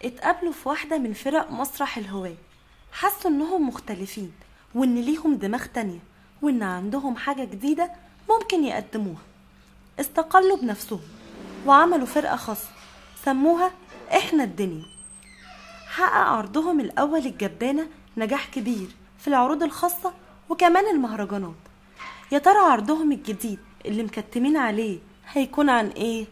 اتقابلوا في واحدة من فرق مسرح الهواة حسوا انهم مختلفين وان ليهم دماغ تانية وان عندهم حاجة جديدة ممكن يقدموها استقلوا بنفسهم وعملوا فرقة خاصة سموها احنا الدنيا حقق عرضهم الأول الجبانة نجاح كبير في العروض الخاصة وكمان المهرجانات يا ترى عرضهم الجديد اللي مكتمين عليه هيكون عن ايه؟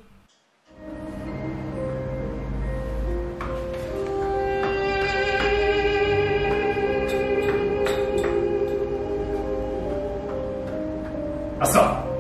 أسرع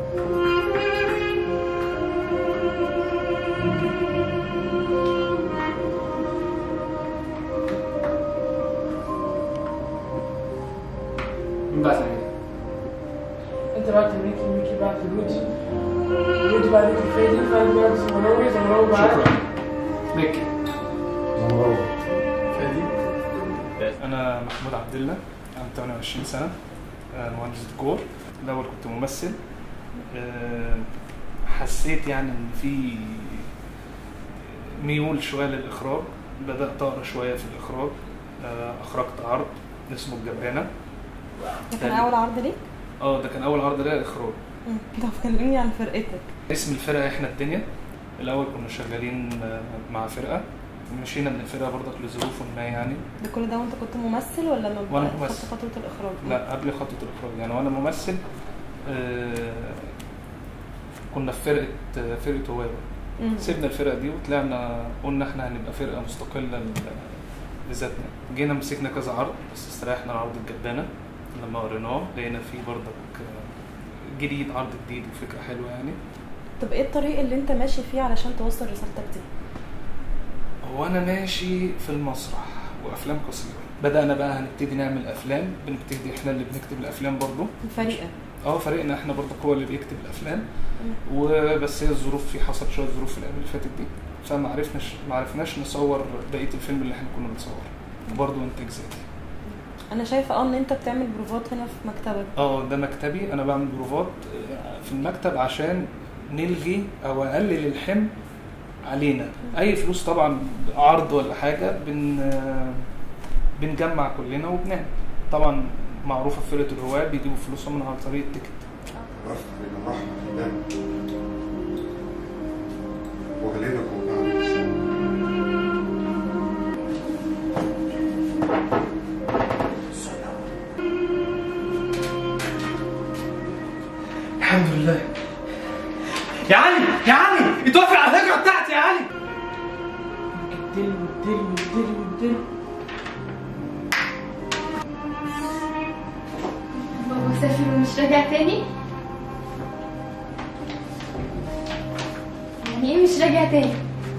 مين بعت لك انت بعت ميكي ميكي بعت رودي رودي بعت لك فادي فادي بعت زمراوي زمراوي بعت شكرا ميكي فادي انا محمود عبد الله عندي 28 سنه آه، مهندس ديكور الاول كنت ممثل آه، حسيت يعني ان في ميول شويه للاخراج بدات اقرا شويه في الاخراج آه، اخرجت عرض اسمه الجبانه ده كان أول عرض ليك؟ اه ده كان اول عرض ليا اخراج طب كلمني عن فرقتك اسم الفرقه احنا الدنيا الاول كنا شغالين آه، مع فرقه مشينا من الفرقه برضك لظروف ما يعني ده كل ده وانت كنت ممثل ولا ما وأنا خدت ممثل. خطوة الإخراج؟ لا قبل خطوة الإخراج يعني وأنا ممثل آه، كنا في فرقة آه، فرقة هواوي مم. سيبنا الفرقة دي وطلعنا قلنا احنا هنبقى فرقة مستقلة ل- لذاتنا جينا مسكنا كذا عرض بس استريحنا لعرض الجبانة لما قريناه لقينا فيه برضك آه، جديد عرض جديد وفكرة حلوة يعني طب ايه الطريق اللي انت ماشي فيه علشان توصل رسالتك دي؟ هو أنا ماشي في المسرح وأفلام قصيرة بدأنا بقى هنبتدي نعمل أفلام بنبتدي احنا اللي بنكتب الأفلام برضو فريقك اه فريقنا احنا برضه هو اللي بيكتب الافلام وبس هي الظروف في حصلت شويه ظروف في الايام اللي فاتت دي فما عرفناش ما عرفناش نصور بقيه الفيلم اللي احنا كنا بنصوره وبرضه انتاج ذاتي انا شايفه اه ان انت بتعمل بروفات هنا في مكتبك اه ده مكتبي انا بعمل بروفات آه، في المكتب عشان نلغي او اقلل الحمل علينا اي فلوس طبعا عرض ولا حاجه بن آه، بنجمع كلنا وبنعمل طبعا معروفه في فرقه الهواه بيجيبوا فلوسهم من على طريق التيكت رفع من الرحمة لله وغلبكم معنا الحمد لله يا علي يا علي اتوافق على الهجرة بتاعتي يا علي الدل والدل والدل والدل بابا سافر ومش راجع تاني يعني ايه مش راجع تاني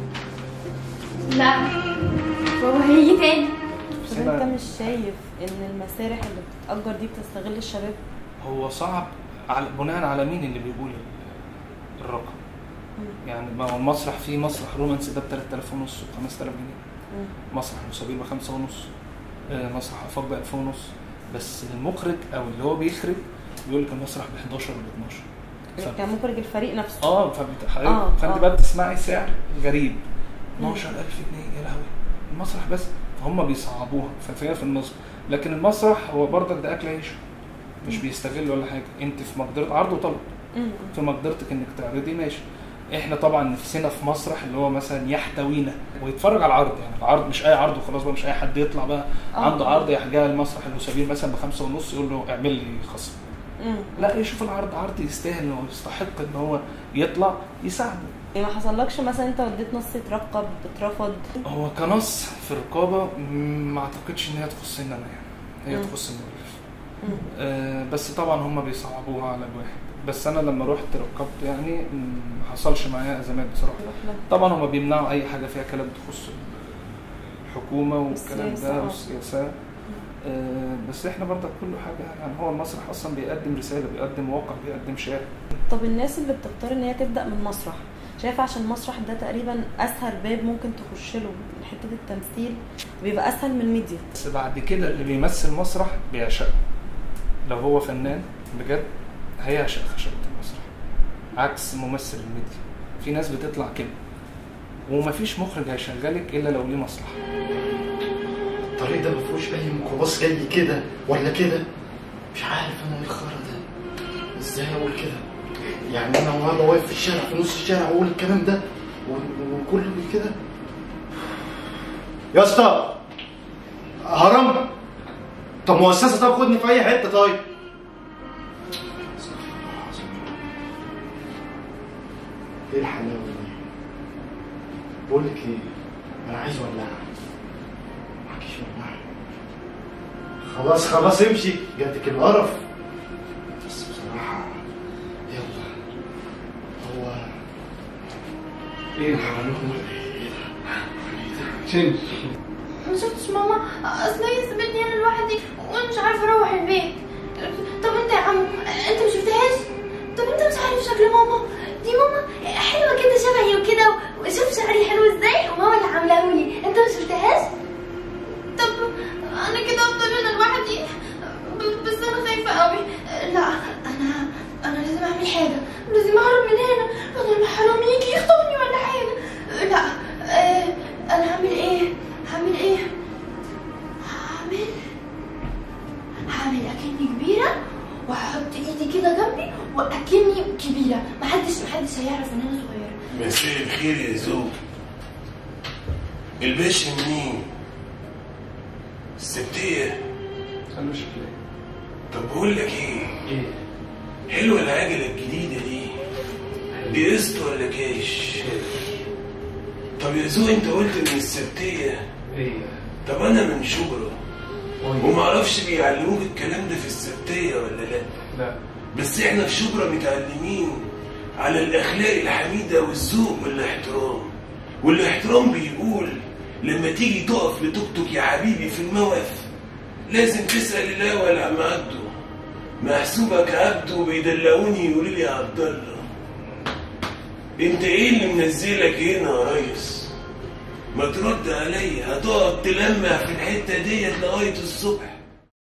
لا بابا هيجي تاني طب انت مش شايف ان المسارح اللي بتتأجر دي بتستغل الشباب؟ هو صعب على بناء على مين اللي بيقول ال- الرقم يعني ما هو المسرح فيه مسرح رومانس ده ب 3000 ونص و 5000 جنيه مسرح مسابير ب 5 ونص آه، مسرح افاق ب 1000 ونص بس المخرج او اللي هو بيخرج بيقول لك المسرح ب 11 ولا 12 ف... كان مخرج الفريق نفسه اه فبت... آه، فانت آه. بقى بتسمعي سعر غريب 12000 جنيه يا لهوي المسرح بس هم بيصعبوها فهي في النص لكن المسرح هو برضك ده اكل عيش مش بيستغل ولا حاجه انت في مقدره عرض وطلب مم. في مقدرتك انك تعرضي ماشي احنا طبعا نفسنا في مسرح اللي هو مثلا يحتوينا ويتفرج على العرض يعني العرض مش اي عرض وخلاص بقى مش اي حد يطلع بقى آه. عنده عرض يحجى المسرح المسابير مثلا بخمسة ونص يقول له اعمل لي خصم مم. لا يشوف العرض عرض يستاهل ويستحق ان هو يطلع يساعده يعني ما حصلكش مثلا انت وديت نص اترقب اترفض هو كنص في الرقابه م- ما اعتقدش ان هي تخصني انا يعني هي مم. تخص المؤلف مم. آه بس طبعا هم بيصعبوها على الواحد بس انا لما رحت رقبت يعني م- ما حصلش معايا ازمات بصراحه روح له. طبعا هم بيمنعوا اي حاجه فيها كلام تخص الحكومه والكلام والسياسة، ده آه. والسياسه آه بس احنا برضك كل حاجه يعني هو المسرح اصلا بيقدم رساله بيقدم واقع بيقدم شعر طب الناس اللي بتختار ان هي تبدا من مسرح شايف عشان المسرح ده تقريبا اسهل باب ممكن تخش له من حته التمثيل بيبقى اسهل من الميديا بس بعد كده اللي بيمثل مسرح بيعشقه لو هو فنان بجد هيعشق خشبة المسرح عكس ممثل الميديا في ناس بتطلع كده ومفيش مخرج هيشغلك الا لو ليه مصلحه الطريق ده ما فيهوش اي ميكروباص جاي كده ولا كده مش عارف انا ايه الخرا ده ازاي اقول كده يعني انا وهذا واقف في الشارع في نص الشارع واقول الكلام ده و- وكله كده يا اسطى هرم طب مؤسسه طب خدني في اي حته طيب ايه الحلاوه دي بقول لك ايه انا عايز ولعها معكيش ولعها خلاص خلاص امشي جاتك القرف بس بصراحه يلا هو ايه شنو ما شفتش ماما اصل هي سابتني انا لوحدي وانا مش عارفه اروح البيت طب انت يا عم انت ما شفتهاش طب انت مش عارف شكل ماما دي ماما حلوه كده شبهي وكده وشوف شعري حلو ازاي وماما اللي عاملاه لي انت ما شفتهاش طب انا كده افضل هنا لوحدي ب- بس انا خايفه قوي لا انا انا لازم اعمل حاجه لازم اهرب من هنا بدل ما حرامي يجي يخطفني ولا حاجه لا آه، انا هعمل ايه هعمل ايه هعمل هعمل اكني كبيره وهحط ايدي كده جنبي واكني كبيره محدش محدش هيعرف ان انا صغيره مساء الخير يا زوج الباشا منين؟ السبتية خلوش كده طب بقول لك ايه؟ ايه حلوة العجلة الجديدة دي دي قسط ولا كاش؟ طب يا زوج انت قلت من السبتية ايه طب انا من شبرا طيب. ومعرفش بيعلموك الكلام ده في السبتية ولا لا لا بس احنا في شبرا متعلمين على الاخلاق الحميده والذوق والاحترام والاحترام بيقول لما تيجي تقف لتوك توك يا حبيبي في الموقف لازم تسال الاول عم عبده محسوبك عبده وبيدلعوني يقولوا لي يا عبد الله انت ايه اللي منزلك هنا يا ريس ما ترد عليا هتقعد تلمع في الحته ديت لغايه الصبح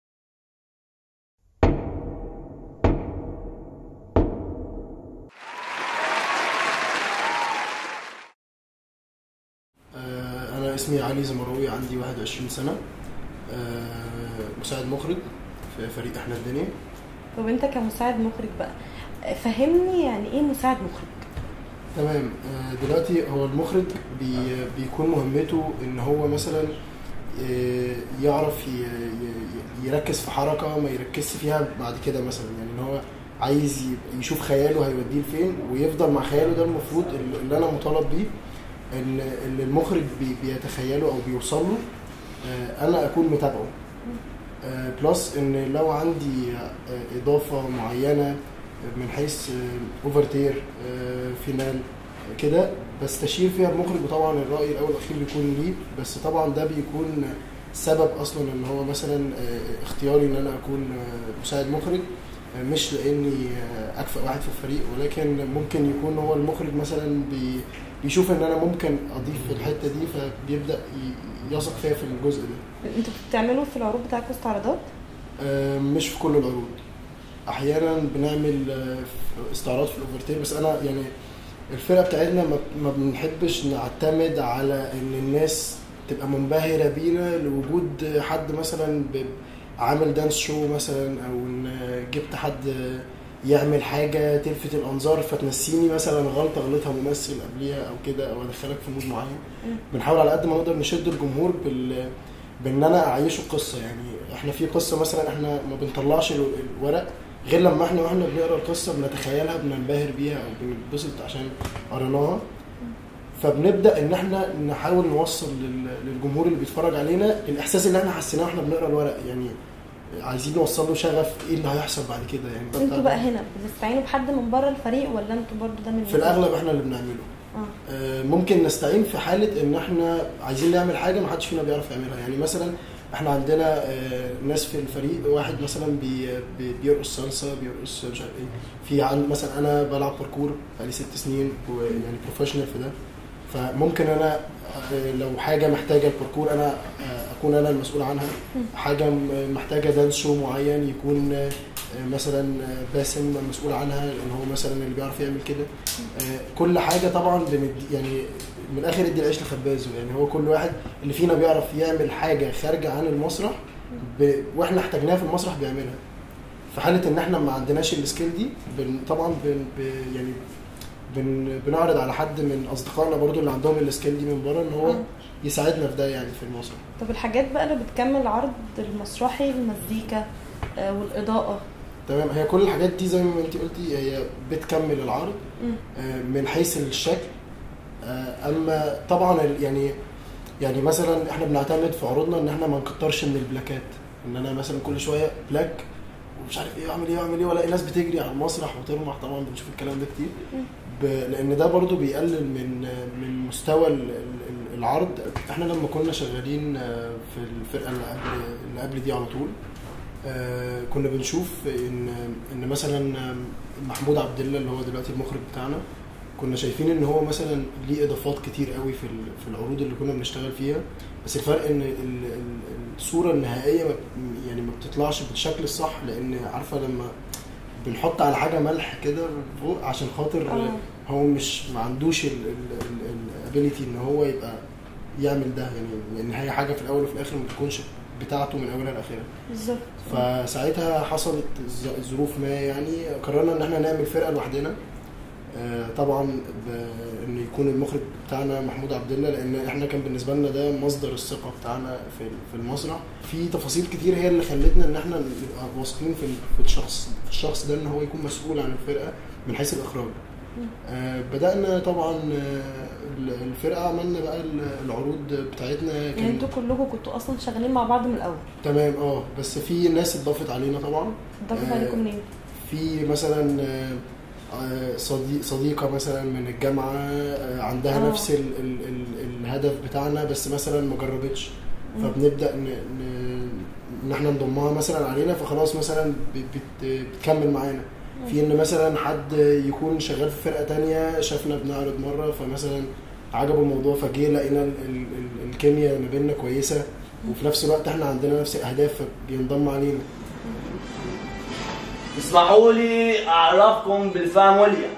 آه، أنا اسمي علي زمروي عندي 21 سنة آه، مساعد مخرج في فريق احنا الدنيا طب انت كمساعد مخرج بقى فهمني يعني ايه مساعد مخرج تمام آه، دلوقتي هو المخرج بي بيكون مهمته ان هو مثلا آه، يعرف ي- ي- يركز في حركة ما يركزش فيها بعد كده مثلا يعني ان هو عايز ي- يشوف خياله هيوديه لفين ويفضل مع خياله ده المفروض اللي- اللي انا مطالب بيه ان اللي المخرج بي بيتخيله او بيوصل له آه، انا اكون متابعه آه، بلس ان لو عندي آه، اضافه معينه من حيث اوفرتير فينال كده بستشير فيها المخرج وطبعا الراي الاول والاخير بيكون ليه بس طبعا ده بيكون سبب اصلا ان هو مثلا آه، اختياري ان انا اكون آه، مساعد مخرج آه، مش لاني آه، اكفأ واحد في الفريق ولكن ممكن يكون هو المخرج مثلا بي بيشوف ان انا ممكن اضيف في الحته دي فبيبدا ي- يثق فيا في الجزء ده انتوا بتعملوا في العروض بتاعتكم استعراضات آه، مش في كل العروض احيانا بنعمل آه، استعراض في الاوفرتير بس انا يعني الفرقه بتاعتنا ما- ما بنحبش نعتمد على ان الناس تبقى منبهره بينا لوجود حد مثلا ب- عامل دانس شو مثلا او ان جبت حد يعمل حاجه تلفت الانظار فتنسيني مثلا غلطه غلطها ممثل قبليها او كده او ادخلك في مود معين بنحاول على قد ما نقدر نشد الجمهور بال بان انا اعيشه قصه يعني احنا في قصه مثلا احنا ما بنطلعش ال- الورق غير لما احنا واحنا بنقرا القصه بنتخيلها بننبهر بيها او بنتبسط عشان قريناها فبنبدا ان احنا نحاول نوصل لل- للجمهور اللي بيتفرج علينا الاحساس اللي احنا حسيناه واحنا بنقرا الورق يعني عايزين نوصل له شغف ايه اللي هيحصل بعد كده يعني ده انتوا بتاع- بقى هنا بتستعينوا بحد من بره الفريق ولا انتوا برضو ده من في الاغلب احنا اللي بنعمله اه آه، ممكن نستعين في حاله ان احنا عايزين نعمل حاجه ما حدش فينا بيعرف يعملها يعني مثلا احنا عندنا آه، ناس في الفريق واحد مثلا بي بي- بيرقص صلصه بيرقص مش عارف ايه في عند مثلا انا بلعب باركور بقالي ست سنين ويعني بروفيشنال في ده فممكن انا آه، لو حاجه محتاجه الباركور انا آه، اكون انا المسؤول عنها حاجه م- محتاجه دانس شو معين يكون آه، آه، مثلا آه، باسم مسؤول عنها لان هو مثلا اللي بيعرف يعمل كده آه، كل حاجه طبعا بندي يعني من الاخر ادي العيش لخبازه يعني هو كل واحد اللي فينا بيعرف يعمل حاجه خارجه عن المسرح ب... واحنا احتاجناها في المسرح بيعملها في حاله ان احنا ما عندناش السكيل دي بن... طبعا بن... ب... يعني بن... بنعرض على حد من اصدقائنا برضو اللي عندهم السكيل دي من بره ان هو يساعدنا في ده يعني في المسرح طب الحاجات بقى اللي بتكمل العرض المسرحي المزيكا آه، والاضاءه تمام هي كل الحاجات دي زي ما انت قلتي هي بتكمل العرض مم. آه، من حيث الشكل آه، اما طبعا ال- يعني يعني مثلا احنا بنعتمد في عروضنا ان احنا ما نكترش من البلاكات ان انا مثلا كل شويه بلاك ومش عارف ايه اعمل ايه اعمل ايه والاقي ناس بتجري على المسرح وترمح طبعا بنشوف الكلام ده كتير ب... لان ده برضو بيقلل من من مستوى ال- ال- العرض احنا لما كنا شغالين آه، في الفرقه اللي قبل اللي قبل دي على طول آه، كنا بنشوف ان ان مثلا محمود عبد الله اللي هو دلوقتي المخرج بتاعنا كنا شايفين ان هو مثلا ليه اضافات كتير قوي في ال- في العروض اللي كنا بنشتغل فيها بس الفرق ان ال- ال- الصوره النهائيه ما ب- يعني ما بتطلعش بالشكل الصح لان عارفه لما بنحط على حاجه ملح كده فوق عشان خاطر آه. هو مش ما عندوش الابيليتي ان هو يبقى يعمل ده يعني لان هي حاجه في الاول وفي الاخر ما بتكونش بتاعته من اولها لاخرها بالظبط فساعتها حصلت ظ- ظروف ما يعني قررنا ان احنا نعمل فرقه لوحدنا آه، طبعا ب- ان يكون المخرج بتاعنا محمود عبد الله لان احنا كان بالنسبه لنا ده مصدر الثقه بتاعنا في في المسرح في تفاصيل كتير هي اللي خلتنا ان احنا نبقى واثقين في ال- في الشخص في الشخص ده ان هو يكون مسؤول عن الفرقه من حيث الاخراج آه، بدانا طبعا آه، ال- الفرقه عملنا بقى ال- العروض بتاعتنا يعني انتوا كلكم كنتوا اصلا شغالين مع بعض من الاول تمام اه بس في ناس اتضافت علينا طبعا ضغط آه، عليكم منين؟ في مثلا آه، آه، صديق صديقه مثلا من الجامعه آه، عندها آه. نفس ال ال ال الهدف بتاعنا بس مثلا ما جربتش فبنبدا ن ن- ان احنا نضمها مثلا علينا فخلاص مثلا ب- بت بتكمل معانا في ان مثلا حد يكون شغال في فرقه تانية شافنا بنعرض مره فمثلا عجبه الموضوع فجه لقينا ال- ال- ال- الكيمياء ما بيننا كويسه وفي نفس الوقت احنا عندنا نفس الاهداف فبينضم علينا اسمحوا لي اعرفكم بالفاموليا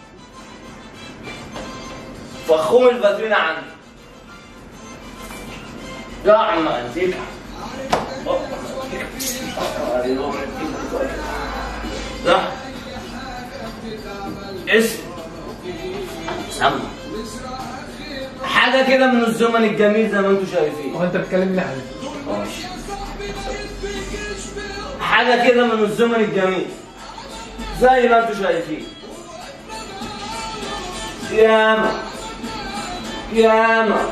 فخوم الفاترينا عندي يا عم انتيكا ده اسم سما حاجة كده من الزمن الجميل زي ما انتم شايفين هو انت بتكلمني عن ماشي. حاجة كده من الزمن الجميل زي ما انتم شايفين ياما ياما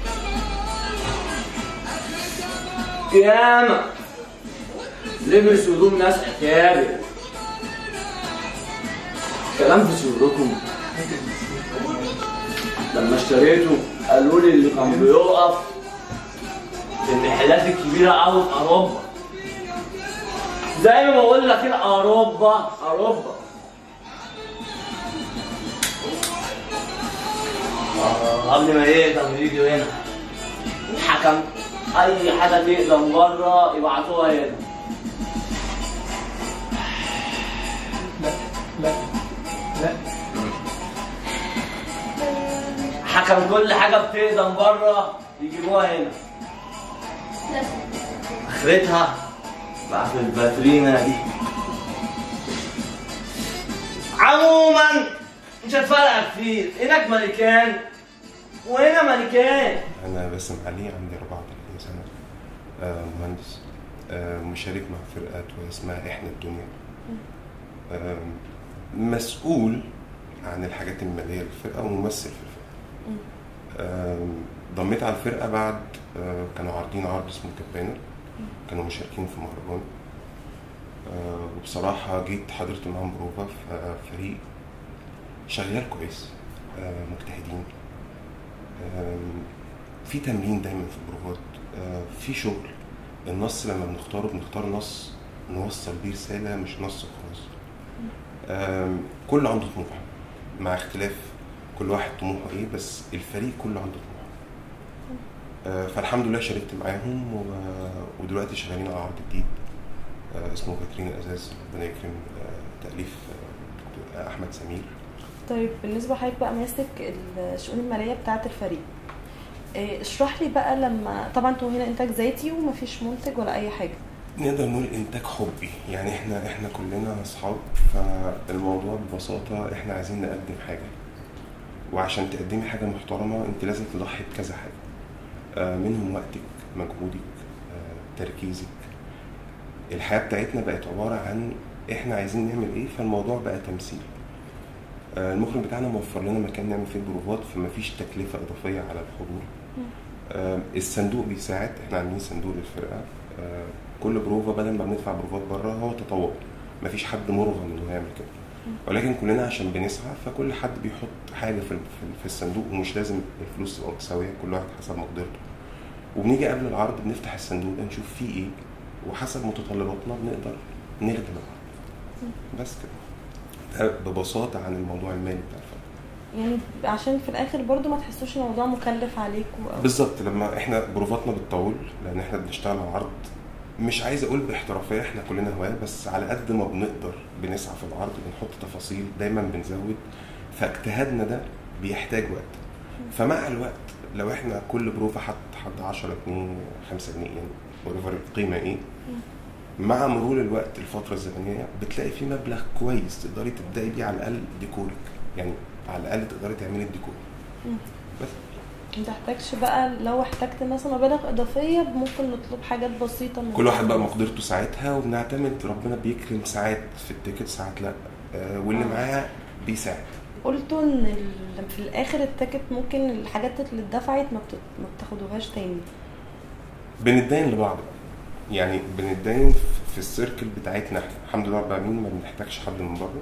ياما لبس هدوم ناس اكابر كلام في سركم لما اشتريته قالوا لي اللي كان بيقف في المحلات الكبيرة أوي في أوروبا زي ما بقول لك كده أوروبا أوروبا آه، قبل ما يقدم يجي هنا حكم أي حاجة تقدم بره يبعتوها هنا لا لا لا حكم كل حاجة بتقدم بره يجيبوها هنا اخرتها بقى في الباترينا دي عموما مش هتفرق كتير هناك ملكان وهنا ملكان أنا باسم علي عندي 34 سنة آه، مهندس آه، مشارك مع فرقة اسمها إحنا الدنيا آه، مسؤول عن الحاجات المالية للفرقة وممثل في الفرقة آه، ضميت على الفرقة بعد آه، كانوا عارضين عرض اسمه كابانر كانوا مشاركين في مهرجان آه، وبصراحة جيت حضرت معاهم بروفا في فريق شغال كويس آه، مجتهدين آم، في تمرين دايما في البروفات آه، في شغل النص لما بنختاره بنختار نص نوصل بيه رسالة مش نص وخلاص آم، كل عنده طموح مع اختلاف كل واحد طموحه ايه بس الفريق كله عنده طموح آه، فالحمد لله شاركت معاهم و- ودلوقتي شغالين على عرض جديد آه، اسمه كاترين ازاز ربنا يكرم آه، تاليف آه، دكتور احمد سمير طيب بالنسبة لحضرتك بقى ماسك الشؤون المالية بتاعة الفريق إيه، اشرح لي بقى لما طبعا انتوا هنا انتاج ذاتي ومفيش منتج ولا اي حاجة نقدر نقول انتاج حبي يعني احنا احنا كلنا اصحاب فالموضوع ببساطه احنا عايزين نقدم حاجه وعشان تقدمي حاجه محترمه انت لازم تضحي بكذا حاجه آه، منهم وقتك مجهودك آه، تركيزك الحياه بتاعتنا بقت عباره عن احنا عايزين نعمل ايه فالموضوع بقى تمثيل آه، المخرج بتاعنا موفر لنا مكان نعمل فيه البروفات فمفيش تكلفه اضافيه على الحضور آه، الصندوق بيساعد احنا عاملين صندوق للفرقه آه، كل بروفا بدل ما بندفع بروفات بره هو تطوع مفيش حد مرغم انه يعمل كده ولكن كلنا عشان بنسعى فكل حد بيحط حاجه في في- في الصندوق ومش لازم الفلوس تبقى متساويه كل واحد حسب مقدرته وبنيجي قبل العرض بنفتح الصندوق ده نشوف فيه ايه وحسب متطلباتنا بنقدر نخدم العرض بس كده ده ببساطه عن الموضوع المالي بتاع الفرق يعني عشان في الاخر برضو ما تحسوش ان الموضوع مكلف عليكم او بالظبط لما احنا بروفاتنا بتطول لان احنا بنشتغل على عرض مش عايز اقول باحترافيه احنا كلنا هواه بس على قد ما بنقدر بنسعى في العرض بنحط تفاصيل دايما بنزود فاجتهادنا ده بيحتاج وقت فمع الوقت لو احنا كل بروفه حط حد 10 جنيه 5 جنيه يعني وريفر القيمه ايه مع مرور الوقت الفتره الزمنيه بتلاقي في مبلغ كويس تقدري تبداي بيه على الاقل ديكورك يعني على الاقل تقدري تعملي الديكور بس ما تحتاجش بقى لو احتجت مثلا مبالغ اضافيه ممكن نطلب حاجات بسيطه من كل واحد بقى مقدرته ساعتها وبنعتمد ربنا بيكرم ساعات في التيكت ساعات لا آه، واللي آه. معاه بيساعد قلتوا ان ال- في الاخر التيكت ممكن الحاجات اللي اتدفعت ما بت- ما بتاخدوهاش تاني بنتدين لبعض يعني بنتدين في- في السيركل بتاعتنا احنا الحمد لله رب العالمين ما بنحتاجش حد من بره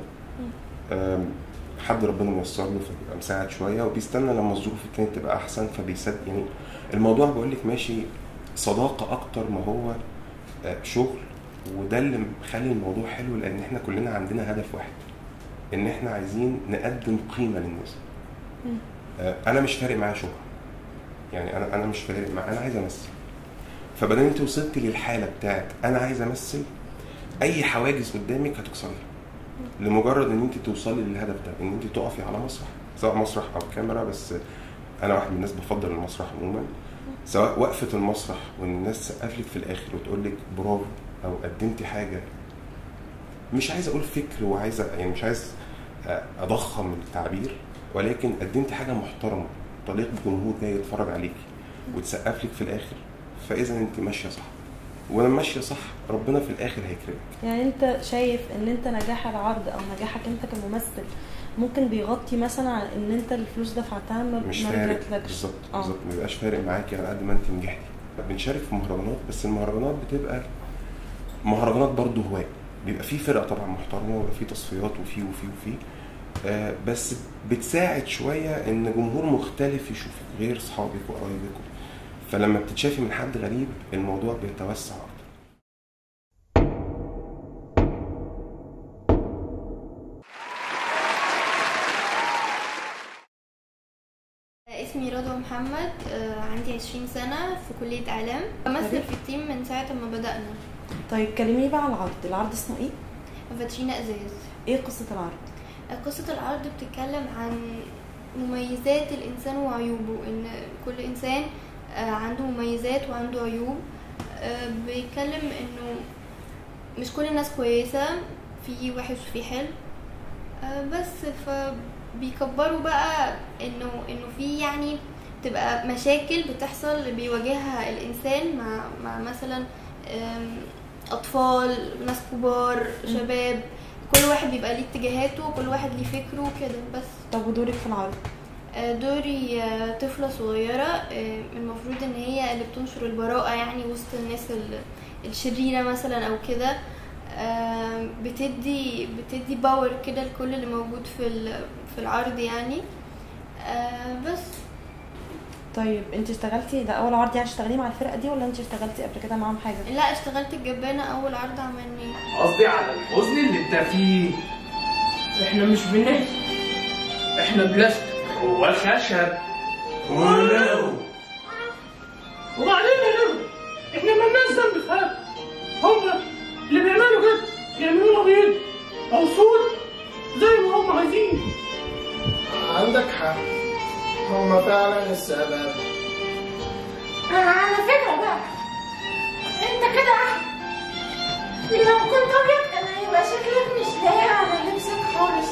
آم، حد ربنا ميسر له فبيبقى مساعد شويه وبيستنى لما الظروف التانية تبقى احسن فبيسد يعني الموضوع بقول لك ماشي صداقه اكتر ما هو آه، شغل وده اللي مخلي الموضوع حلو لان احنا كلنا عندنا هدف واحد ان احنا عايزين نقدم قيمه للناس مم. آه، انا مش فارق معايا شغل يعني انا انا مش فارق معايا انا عايز امثل فبدل انت وصلت للحاله بتاعت انا عايز امثل اي حواجز قدامك هتكسريها لمجرد ان انت توصلي للهدف ده ان انت تقفي على مسرح سواء مسرح او كاميرا بس انا واحد من الناس بفضل المسرح عموما سواء وقفه المسرح وان الناس تسقف لك في الاخر وتقول لك برافو او قدمتي حاجه مش عايز اقول فكر وعايز أ- يعني مش عايز أ- اضخم التعبير ولكن قدمتي حاجه محترمه طليق بجمهور جاي يتفرج عليكي وتسقف لك في الاخر فاذا انت ماشيه صح ولما ماشيه صح ربنا في الاخر هيكرمك يعني انت شايف ان انت نجاح العرض او نجاحك انت كممثل ممكن بيغطي مثلا على ان انت الفلوس دفعتها ما مش ما فارق رجعتلكش. بالظبط اه. بالظبط ما بيبقاش فارق معاكي على قد ما انت نجحتي بنشارك في مهرجانات بس المهرجانات بتبقى مهرجانات برضو هواة بيبقى في فرق طبعا محترمه ويبقى في تصفيات وفي وفي وفي آه بس بتساعد شويه ان جمهور مختلف يشوفك غير اصحابك وقرايبك فلما بتتشافي من حد غريب الموضوع بيتوسع اكتر اسمي رضوى محمد آه، عندي 20 سنة في كلية إعلام بمثل في التيم من ساعة ما بدأنا طيب كلميني بقى عن العرض العرض اسمه ايه فاترينا إزاز ايه قصه العرض قصة العرض بتتكلم عن مميزات الإنسان وعيوبه إن كل إنسان آه، عنده مميزات وعنده عيوب آه، بيتكلم إنه مش كل الناس كويسة في وحش وفي حلو آه، بس فبيكبروا بقى إنه إنه في يعني تبقى مشاكل بتحصل بيواجهها الإنسان مع مع مثلا آم، أطفال ناس كبار شباب كل واحد بيبقى ليه اتجاهاته وكل واحد ليه فكره كده بس طب ودورك في العرض آه، دوري آه، طفلة صغيرة آه، المفروض ان هي اللي بتنشر البراءة يعني وسط الناس ال- الشريرة مثلا او كده آه، بتدي بتدي باور كده لكل اللي موجود في ال- في العرض يعني آه، بس طيب انت اشتغلتي ده اول عرض يعني اشتغلتي مع الفرقه دي ولا انت اشتغلتي قبل كده معاهم حاجه لا اشتغلت الجبانة اول عرض عملناه قصدي على الحزن اللي انت فيه احنا مش بنحكي احنا بلاستيك هو خشب ولو وبعدين يا نمر احنا مالناش ذنب في حاجه هم اللي بيعملوا يعملوها بيض او سود زي ما هم عايزين عندك حق هما فعلا السبب على فكرة بقى انت كده لو كنت ابيض كان هيبقى شكلك مش لايق على لبسك خالص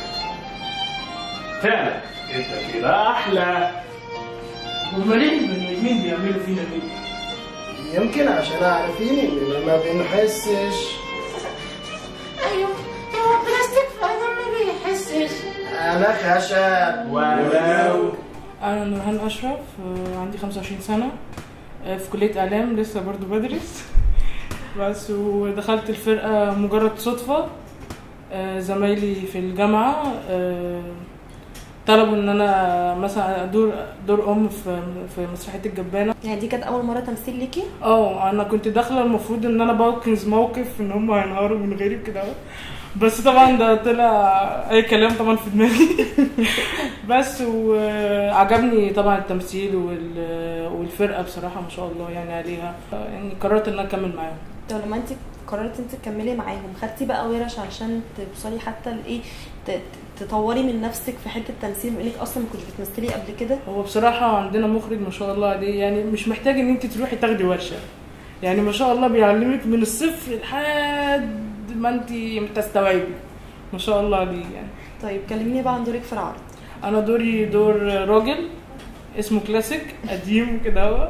فعلا انت كده احلى هما ليه البني ادمين بيعملوا فينا كده؟ يمكن عشان عارفين ان ما بنحسش ايوه هو البلاستيك فعلا ما بيحسش انا خشب ولو أنا نورهان أشرف آه، عندي 25 سنة آه، في كلية إعلام لسه برضو بدرس بس ودخلت الفرقة مجرد صدفة آه، زمايلي في الجامعة آه، طلبوا ان انا مثلا دور دور ام في في مسرحيه الجبانه يعني دي كانت اول مره تمثيل ليكي اه انا كنت داخله المفروض ان انا بنقذ موقف ان هم هينهاروا من غيري كده بس طبعا ده طلع اي كلام طبعا في دماغي بس وعجبني طبعا التمثيل وال- والفرقه بصراحه ما شاء الله يعني عليها يعني قررت ان انا اكمل معاهم طب لما انت قررتي انت تكملي معاهم خدتي بقى ورش علشان توصلي حتى لايه ت- تطوري من نفسك في حته التمثيل بما انك اصلا ما كنتش بتمثلي قبل كده هو بصراحة عندنا مخرج ما شاء الله عليه يعني مش محتاج ان انت تروحي تاخدي ورشة يعني ما شاء الله بيعلمك من الصفر لحد ما انت تستوعبي ما شاء الله عليه يعني طيب كلميني بقى عن دورك في العرض انا دوري دور راجل اسمه كلاسيك قديم كده هو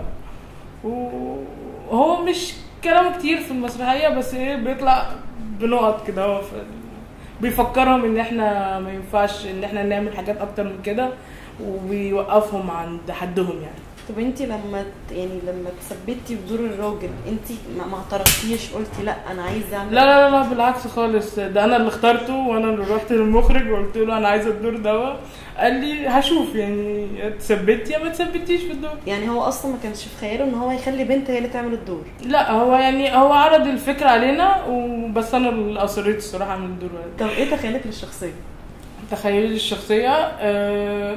وهو مش كلامه كتير في المسرحية بس ايه بيطلع بنقط كده هو في بيفكرهم ان احنا ما ينفعش ان احنا نعمل حاجات اكتر من كده وبيوقفهم عند حدهم يعني طب انت لما ت- يعني لما تثبتي بدور الراجل انت ما ما اعترفتيش قلتي لا انا عايزه اعمل لا لا لا بالعكس خالص ده انا اللي اخترته وانا اللي رحت للمخرج وقلت له انا عايزه الدور ده قال لي هشوف يعني يا تثبتي يا ما تثبتيش في الدور يعني هو اصلا ما كانش في خياله ان هو يخلي بنت هي اللي تعمل الدور لا هو يعني هو عرض الفكره علينا وبس انا اللي اصريت الصراحه اعمل الدور ده طب ايه تخيلك للشخصيه تخيلي الشخصيه آه،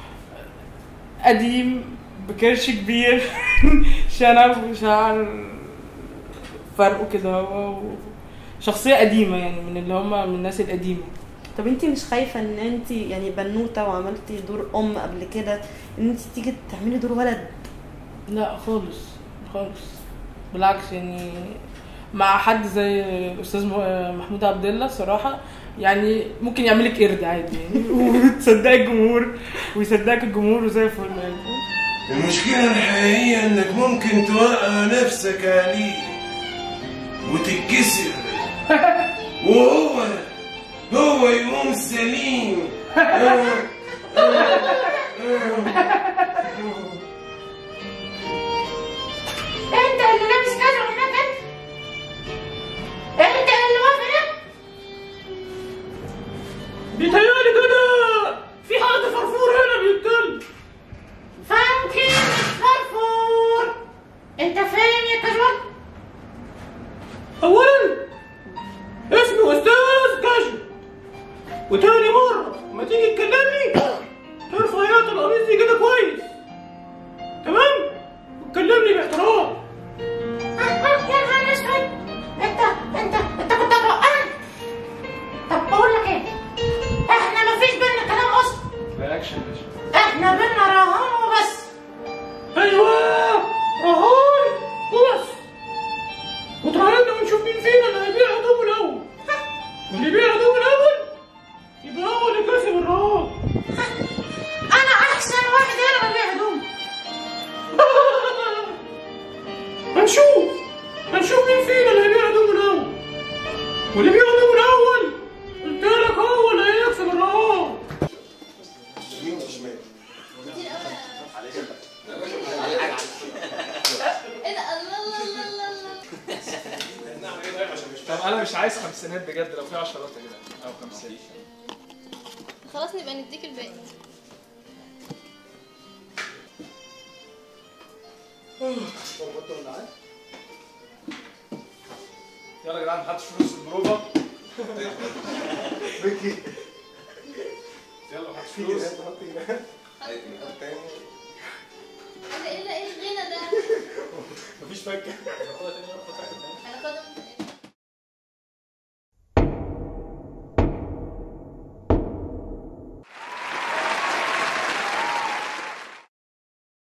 قديم بكرش كبير شنب وشعر فرقه كده هو شخصيه قديمه يعني من اللي هم من الناس القديمه طب انت مش خايفه ان انت يعني بنوته وعملتي دور ام قبل كده ان انت تيجي تعملي دور ولد لا خالص خالص بالعكس يعني مع حد زي الاستاذ م- محمود عبد الله الصراحه يعني ممكن يعملك قرد عادي يعني وتصدقي الجمهور ويصدقك الجمهور وزي الفل يعني المشكلة الحقيقية انك ممكن توقع نفسك عليه وتتكسر وهو هو يقوم سليم انت اللي لابس كذا هناك انت انت اللي واقف هناك بيتهيألي كده في حد فرفور هنا بيتكلم فانكي فرفور انت فين يا كجول أولا اسمي أستاذ كشف وتاني مرة ما تيجي تكلمني ترفع يد القميص دي كده كويس تمام؟ وتكلمني باحترام يا نهار اسود انت انت انت كنت هتوقعني طب بقول لك ايه احنا مفيش بينا كلام اصلا رياكشن يا باشا احنا بينا رهان وبس أيوه رهان وبس وتراهنا ونشوف مين فينا اللي هيبيع هدومه الأول واللي يبيع هدومه الأول يبقى هو اللي كسب الرهان انا احسن واحد هنا ببيع هدوم هنشوف هنشوف مين فينا اللي هيبيع هدومه الأول واللي يبيع هدومه الأول قلت لك هو اللي هيكسب الرهان يمين وشمال ايه ده الله الله الله الله الله طب انا مش عايز خمسينات بجد لو في عشرات يا جدعان او خمسين خلاص نبقى نديك الباقي يلا يا جدعان محدش فلوس البروفا بيكي يلا محدش فلوس ايه ده ايه الغنى ده مفيش فكه خدها تاني يلا، خدها تاني.